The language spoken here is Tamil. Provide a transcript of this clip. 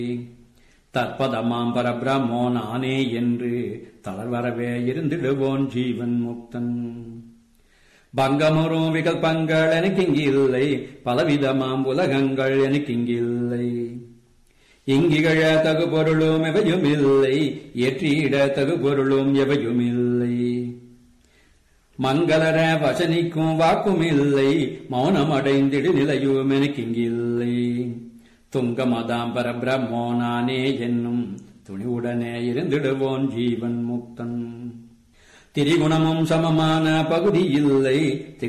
தற்பதமாம் பரபிரம்மோ நானே என்று தளர்வரவே இருந்திடுவோன் ஜீவன் முக்தன் பங்கமுறும் விகல்பங்கள் எனக்கு இங்கில்லை பலவிதமாம் உலகங்கள் எனக்கு இங்கில்லை இங்கிகழ தகு பொருளும் எவையும் இல்லை ஏற்றியிட தகு பொருளும் எவையும் இல்லை மங்களர வசனிக்கும் வாக்கும் இல்லை மௌனம் அடைந்திடு நிலையும் எனக்கு இங்கில்லை துங்கமதாம் பரபிரம்மோ நானே என்னும் துணிவுடனே இருந்திடுவோன் ஜீவன் முக்தன் திரிகுணமும் சமமான பகுதி இல்லை